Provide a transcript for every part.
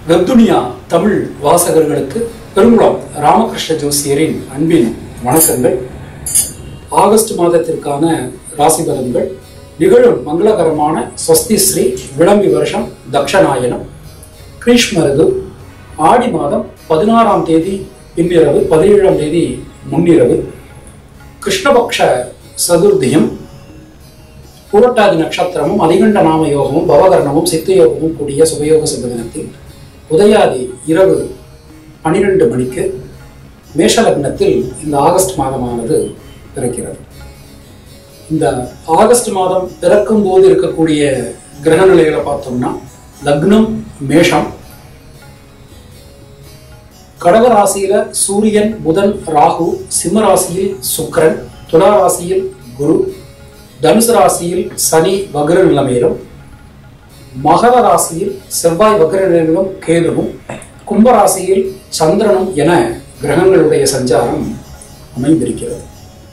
வெப்துனியா தமிழ் வாசகர்களுக்கு பெருங்குளம் ராமகிருஷ்ண ஜோசியரின் அன்பின் வணக்கங்கள் ஆகஸ்ட் மாதத்திற்கான ராசி பலன்கள் நிகழும் மங்களகரமான ஸ்வஸ்தி ஸ்ரீ விளம்பி வருஷம் தக்ஷநாயனம் கிரீஷ்மருது ஆடி மாதம் பதினாறாம் தேதி பின்னிரவு பதினேழாம் தேதி முன்னிரவு கிருஷ்ணபக்ஷ சதுர்த்தியம் பூரட்டாதி நட்சத்திரமும் அதிகண்ட நாம யோகமும் பவகரணமும் சித்த யோகமும் கூடிய சுபயோக சுப தினத்தில் உதயாதி இரவு பனிரெண்டு மணிக்கு மேஷ லக்னத்தில் இந்த ஆகஸ்ட் மாதமானது பிறக்கிறது இந்த ஆகஸ்ட் மாதம் பிறக்கும் போது இருக்கக்கூடிய கிரக நிலைகளை பார்த்தோம்னா லக்னம் மேஷம் கடக ராசியில சூரியன் புதன் ராகு சிம்ம ராசியில் சுக்கிரன் துலா ராசியில் குரு தனுசு ராசியில் சனி வக்ர நிலைமையிலும் மகர ராசியில் செவ்வாய் வக்ர நிலையிலும் கேதுவும் கும்ப ராசியில் சந்திரனும் என கிரகங்களுடைய சஞ்சாரம் அமைந்திருக்கிறது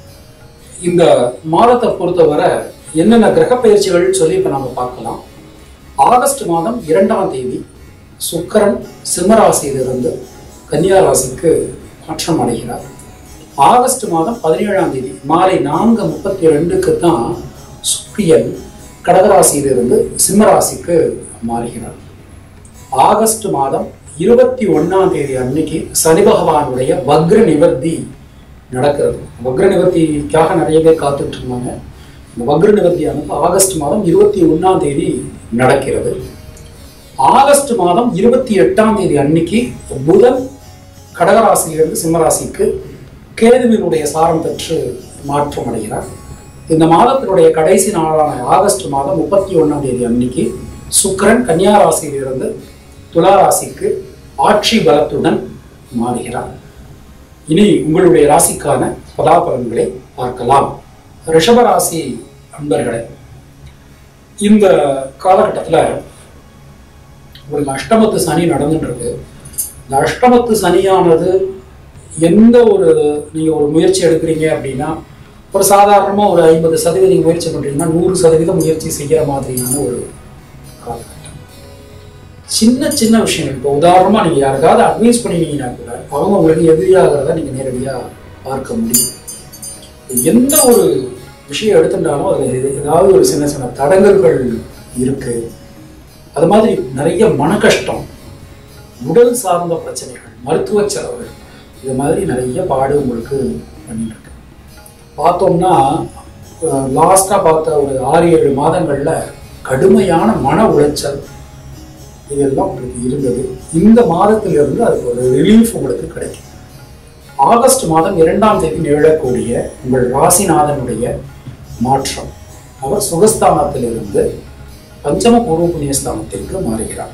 இந்த மாதத்தை பொறுத்தவரை என்னென்ன கிரக பயிற்சிகள் சொல்லி இப்போ நம்ம பார்க்கலாம் ஆகஸ்ட் மாதம் இரண்டாம் தேதி சுக்கரன் சிம்ம ராசியிலிருந்து கன்னியா ராசிக்கு மாற்றம் அடைகிறார் ஆகஸ்ட் மாதம் பதினேழாம் தேதி மாலை நான்கு முப்பத்தி ரெண்டுக்கு தான் சூரியன் கடகராசியிலிருந்து சிம்மராசிக்கு மாறுகிறார் ஆகஸ்ட் மாதம் இருபத்தி ஒன்னாம் தேதி அன்னைக்கு சனி பகவானுடைய வக்ர நிவர்த்தி நடக்கிறது வக்ர நிவர்த்திக்காக நிறைய பேர் காத்துட்டு இருந்தாங்க இந்த வக்ர நிவர்த்தியானது ஆகஸ்ட் மாதம் இருபத்தி ஒன்னாம் தேதி நடக்கிறது ஆகஸ்ட் மாதம் இருபத்தி எட்டாம் தேதி அன்னைக்கு புதன் கடகராசியிலிருந்து சிம்மராசிக்கு கேதுவினுடைய சாரம் பெற்று மாற்றம் அடைகிறார் இந்த மாதத்தினுடைய கடைசி நாளான ஆகஸ்ட் மாதம் முப்பத்தி ஒன்றாம் தேதி அன்னைக்கு சுக்கிரன் கன்னியா ராசியிலிருந்து துலா ராசிக்கு ஆட்சி பலத்துடன் மாறுகிறார் இனி உங்களுடைய ராசிக்கான பலாபலன்களை பார்க்கலாம் ரிஷபராசி அன்பர்களே இந்த காலகட்டத்தில் உங்களுக்கு அஷ்டமத்து சனி நடந்துட்டு இருக்கு இந்த அஷ்டமத்து சனியானது எந்த ஒரு நீங்கள் ஒரு முயற்சி எடுக்கிறீங்க அப்படின்னா ஒரு சாதாரணமாக ஒரு ஐம்பது சதவீதம் முயற்சி பண்ணுறீங்கன்னா நூறு சதவீதம் முயற்சி செய்கிற மாதிரியான ஒரு காலகட்டம் சின்ன சின்ன விஷயங்கள் இப்போ உதாரணமாக நீங்கள் யாருக்காவது அட்வைஸ் பண்ணினீங்கன்னா கூட அவங்க உங்களுக்கு எதிரியாகிறத நீங்கள் நேரடியாக பார்க்க முடியும் எந்த ஒரு விஷயம் எடுத்துட்டாலும் அதில் ஏதாவது ஒரு சின்ன சின்ன தடங்கல்கள் இருக்கு அது மாதிரி நிறைய மன கஷ்டம் உடல் சார்ந்த பிரச்சனைகள் மருத்துவ செலவுகள் இது மாதிரி நிறைய பாடு உங்களுக்கு பண்ணிட்டு இருக்கு பார்த்தோம்னா லாஸ்ட்டாக பார்த்த ஒரு ஆறு ஏழு மாதங்களில் கடுமையான மன உளைச்சல் இதெல்லாம் உங்களுக்கு இருந்தது இந்த மாதத்திலிருந்து அதுக்கு ஒரு ரிலீஃப் உங்களுக்கு கிடைக்கும் ஆகஸ்ட் மாதம் இரண்டாம் தேதி நிகழக்கூடிய உங்கள் ராசிநாதனுடைய மாற்றம் அவர் சுகஸ்தானத்திலிருந்து பஞ்சம பூர்வ புண்ணியஸ்தானத்திற்கு மாறுகிறார்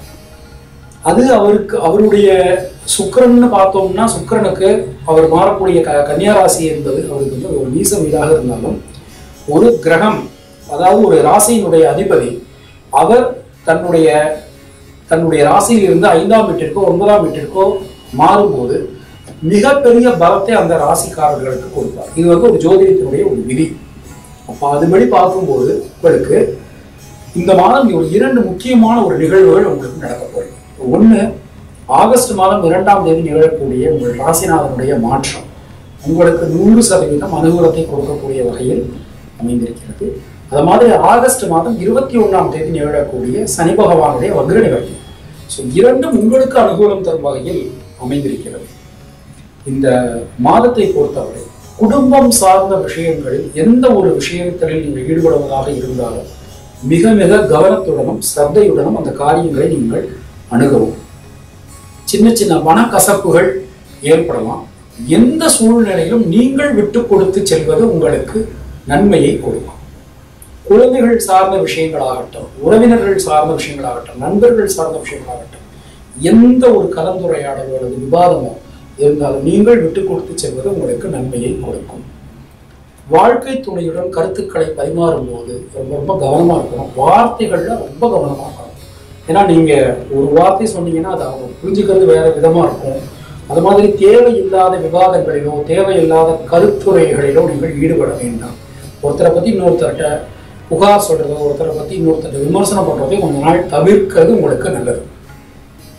அது அவருக்கு அவருடைய சுக்கரன்னு பார்த்தோம்னா சுக்கரனுக்கு அவர் மாறக்கூடிய க கன்னியாராசி என்பது அவருக்கு வந்து ஒரு நீச வீடாக இருந்தாலும் ஒரு கிரகம் அதாவது ஒரு ராசியினுடைய அதிபதி அவர் தன்னுடைய தன்னுடைய ராசியில் இருந்து ஐந்தாம் வீட்டிற்கோ ஒன்பதாம் வீட்டிற்கோ மாறும்போது மிகப்பெரிய பலத்தை அந்த ராசிக்காரர்களுக்கு கொடுப்பார் இது வந்து ஒரு ஜோதிடத்தினுடைய ஒரு விதி அப்போ அதுபடி பார்க்கும்போது உங்களுக்கு இந்த மாதம் ஒரு இரண்டு முக்கியமான ஒரு நிகழ்வுகள் உங்களுக்கு நடக்க போகுது ஒன்று ஆகஸ்ட் மாதம் இரண்டாம் தேதி நிகழக்கூடிய உங்கள் ராசிநாதனுடைய மாற்றம் உங்களுக்கு நூறு சதவீதம் அனுகூலத்தை கொடுக்கக்கூடிய வகையில் அமைந்திருக்கிறது அது மாதிரி ஆகஸ்ட் மாதம் இருபத்தி ஒன்றாம் தேதி நிகழக்கூடிய சனி பகவானுடைய வக்ர நிவர்த்தி ஸோ இரண்டும் உங்களுக்கு அனுகூலம் தரும் வகையில் அமைந்திருக்கிறது இந்த மாதத்தை பொறுத்தவரை குடும்பம் சார்ந்த விஷயங்களில் எந்த ஒரு விஷயத்தில் நீங்கள் ஈடுபடுவதாக இருந்தாலும் மிக மிக கவனத்துடனும் ஸ்ரத்தையுடனும் அந்த காரியங்களை நீங்கள் அணுகவும் சின்ன சின்ன மனக்கசப்புகள் ஏற்படலாம் எந்த சூழ்நிலையிலும் நீங்கள் விட்டு கொடுத்து செல்வது உங்களுக்கு நன்மையை கொடுக்கும் குழந்தைகள் சார்ந்த விஷயங்களாகட்டும் உறவினர்கள் சார்ந்த விஷயங்களாகட்டும் நண்பர்கள் சார்ந்த விஷயங்களாகட்டும் எந்த ஒரு கலந்துரையாடலோ அல்லது விவாதமோ இருந்தாலும் நீங்கள் விட்டு கொடுத்து செல்வது உங்களுக்கு நன்மையை கொடுக்கும் வாழ்க்கை துணையுடன் கருத்துக்களை பரிமாறும் போது ரொம்ப ரொம்ப கவனமா இருக்கணும் வார்த்தைகள்ல ரொம்ப கவனமா இருக்கணும் ஏன்னா நீங்க ஒரு வார்த்தை சொன்னீங்கன்னா அது அவங்க புரிஞ்சுக்கிறது வேற விதமா இருக்கும் அது மாதிரி தேவையில்லாத விவாதங்களிலோ தேவையில்லாத கருத்துரைகளிலோ நீங்கள் ஈடுபட வேண்டாம் ஒருத்தரை பத்தி இன்னொருத்தர்கிட்ட புகார் சொல்றதோ ஒருத்தரை பத்தி இன்னொருத்தர் விமர்சனம் பண்றதையும் கொஞ்ச நாள் தவிர்க்கிறது உங்களுக்கு நல்லது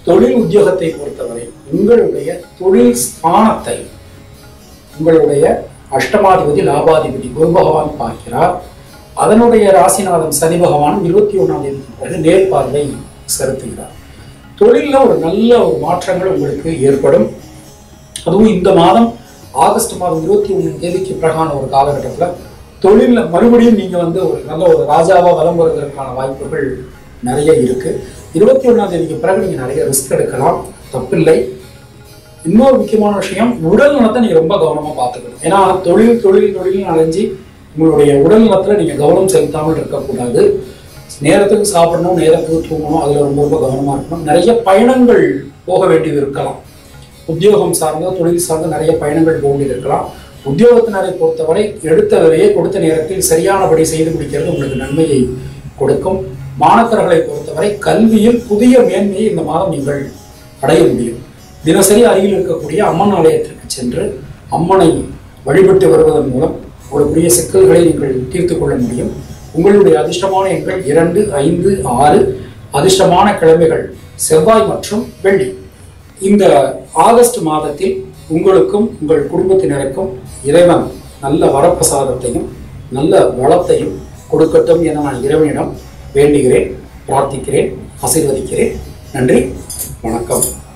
தொழில் உத்தியோகத்தை பொறுத்தவரை உங்களுடைய தொழில் ஸ்தானத்தை உங்களுடைய அஷ்டமாதிபதி லாபாதிபதி குரு பகவான் பார்க்கிறார் அதனுடைய ராசிநாதன் சனி பகவான் இருபத்தி ஒன்றாம் தேதிக்கு பிறகு நேர் பார்வை செலுத்துகிறார் தொழிலில் ஒரு நல்ல ஒரு மாற்றங்கள் உங்களுக்கு ஏற்படும் அதுவும் இந்த மாதம் ஆகஸ்ட் மாதம் இருபத்தி ஒன்றாம் தேதிக்கு பிறகான ஒரு காலகட்டத்தில் தொழிலில் மறுபடியும் நீங்கள் வந்து ஒரு நல்ல ஒரு ராஜாவாக வலம் வருவதற்கான வாய்ப்புகள் நிறைய இருக்கு இருபத்தி ஒன்றாம் தேதிக்கு பிறகு நீங்கள் நிறைய ரிஸ்க் எடுக்கலாம் தப்பில்லை இன்னொரு முக்கியமான விஷயம் உடல் நலத்தை நீங்க ரொம்ப கவனமா பார்த்துக்கணும் ஏன்னா தொழில் தொழில் தொழில் அலைஞ்சு உங்களுடைய உடல் நலத்துல நீங்க கவனம் செலுத்தாமல் இருக்கக்கூடாது நேரத்துக்கு சாப்பிடணும் நேரத்துக்கு தூங்கணும் அதுல ரொம்ப ரொம்ப கவனமா இருக்கணும் நிறைய பயணங்கள் போக வேண்டியது இருக்கலாம் உத்தியோகம் சார்ந்த தொழில் சார்ந்த நிறைய பயணங்கள் போக வேண்டியது இருக்கலாம் உத்தியோகத்தினரை பொறுத்தவரை எடுத்த வேலையை கொடுத்த நேரத்தில் சரியானபடி செய்து முடிக்கிறது உங்களுக்கு நன்மையை கொடுக்கும் மாணவர்களை பொறுத்தவரை கல்வியில் புதிய மேன்மையை இந்த மாதம் நீங்கள் அடைய முடியும் தினசரி அருகில் இருக்கக்கூடிய அம்மன் ஆலயத்திற்கு சென்று அம்மனை வழிபட்டு வருவதன் மூலம் உங்களுக்குரிய சிக்கல்களை நீங்கள் தீர்த்து கொள்ள முடியும் உங்களுடைய அதிர்ஷ்டமான எண்கள் இரண்டு ஐந்து ஆறு அதிர்ஷ்டமான கிழமைகள் செவ்வாய் மற்றும் வெள்ளி இந்த ஆகஸ்ட் மாதத்தில் உங்களுக்கும் உங்கள் குடும்பத்தினருக்கும் இறைவன் நல்ல வரப்பிரசாதத்தையும் நல்ல வளத்தையும் கொடுக்கட்டும் என நான் இறைவனிடம் வேண்டுகிறேன் பிரார்த்திக்கிறேன் ஆசீர்வதிக்கிறேன் நன்றி வணக்கம்